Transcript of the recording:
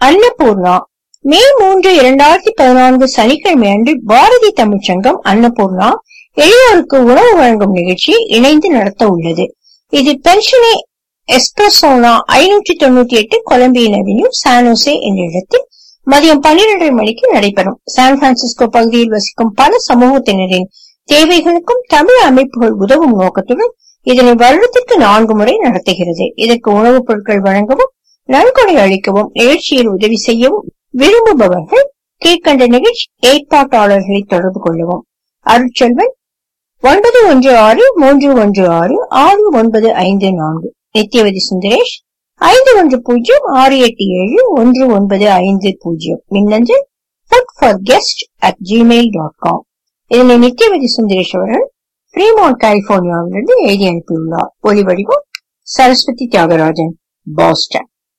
அன்னபூர்ணா மே மூன்று இரண்டாயிரத்தி பதினான்கு சனிக்கிழமை அன்று பாரதி தமிழ்ச்சங்கம் அன்னபூர்ணா எளியோருக்கு உணவு வழங்கும் நிகழ்ச்சியை இணைந்து நடத்த உள்ளது இது பென்ஷனே எஸ்பிரசோனா ஐநூற்றி தொண்ணூத்தி எட்டு கொலம்பியன் அவென்யூ சானோசே என்ற இடத்தில் மதியம் பன்னிரண்டரை மணிக்கு நடைபெறும் சான் பிரான்சிஸ்கோ பகுதியில் வசிக்கும் பல சமூகத்தினரின் தேவைகளுக்கும் தமிழ் அமைப்புகள் உதவும் நோக்கத்துடன் இதனை வருடத்திற்கு நான்கு முறை நடத்துகிறது இதற்கு உணவுப் பொருட்கள் வழங்கவும் நன்கொடை அளிக்கவும் நிகழ்ச்சியில் உதவி செய்யவும் விரும்புபவர்கள் கீழ்கண்ட நிகழ்ச்சி ஏற்பாட்டாளர்களை தொடர்பு கொள்ளவும் அருட்செல்வன் ஒன்பது ஒன்று ஆறு மூன்று ஒன்று ஆறு ஆறு ஒன்பது ஐந்து நான்கு நித்யவதி சுந்தரேஷ் ஐந்து ஒன்று பூஜ்ஜியம் ஆறு எட்டு ஏழு ஒன்று ஒன்பது ஐந்து பூஜ்ஜியம் மின்னஞ்சல் food for guest at gmail dot com இதனை நித்யவதி சுந்தரேஷ் அவர்கள் ஃப்ரீமோன் கலிபோர்னியாவிலிருந்து எழுதி அனுப்பியுள்ளார் ஒலி வடிவம் சரஸ்வதி தியாகராஜன் பாஸ்டன்